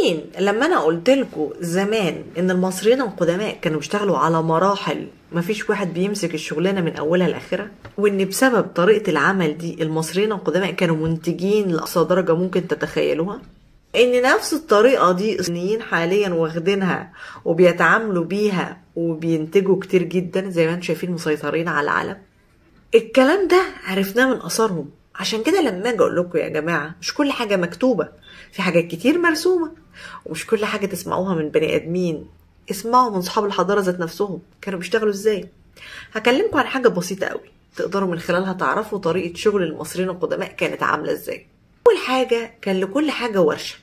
فاكرين لما انا قلت لكم زمان ان المصريين القدماء كانوا بيشتغلوا على مراحل مفيش واحد بيمسك الشغلانه من اولها لاخرها وان بسبب طريقه العمل دي المصريين القدماء كانوا منتجين لاقصى درجه ممكن تتخيلوها ان نفس الطريقه دي الصينيين حاليا واخدينها وبيتعاملوا بيها وبينتجوا كتير جدا زي ما انتم شايفين مسيطرين على العالم الكلام ده عرفناه من اثارهم عشان كده لما اجي اقول لكم يا جماعه مش كل حاجه مكتوبه في حاجات كتير مرسومه ومش كل حاجه تسمعوها من بني ادمين اسمعوا من صحاب الحضاره ذات نفسهم كانوا بيشتغلوا ازاي هكلمكم عن حاجه بسيطه قوي تقدروا من خلالها تعرفوا طريقه شغل المصريين القدماء كانت عامله ازاي اول حاجه كان لكل حاجه ورشه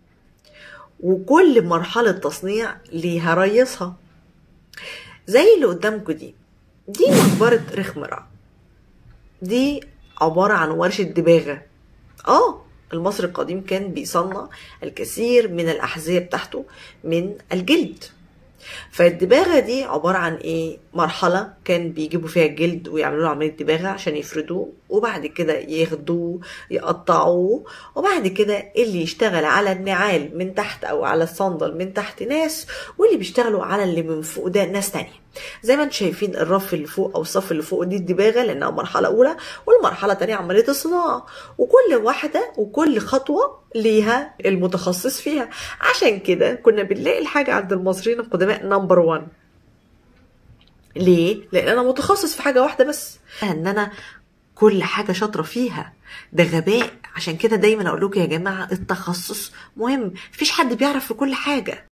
وكل مرحله تصنيع ليها ريسها زي اللي قدامكم دي دي مقبره رخمرة دي عبارة عن ورشة دباغة اه المصري القديم كان بيصنع الكثير من الأحذية بتاعته من الجلد فالدباغة دي عبارة عن ايه مرحلة كان بيجيبوا فيها الجلد ويعملوا له عملية دباغة عشان يفردوه وبعد كده ياخدوه يقطعوه وبعد كده اللي يشتغل على النعال من تحت او على الصندل من تحت ناس واللي بيشتغلوا على اللي من فوق ده ناس تانية زي ما انتم شايفين الرف اللي فوق او الصف اللي فوق دي الدباغة لانها مرحلة اولى والمرحلة التانية عملية الصناعة وكل واحدة وكل خطوة ليها المتخصص فيها عشان كده كنا بنلاقي الحاجة عند المصريين القدماء نمبر 1 ليه؟ لأن أنا متخصص في حاجة واحدة بس إن أنا كل حاجة شاطرة فيها ده غباء عشان كده دايما أقول لكم يا جماعة التخصص مهم مفيش حد بيعرف في كل حاجة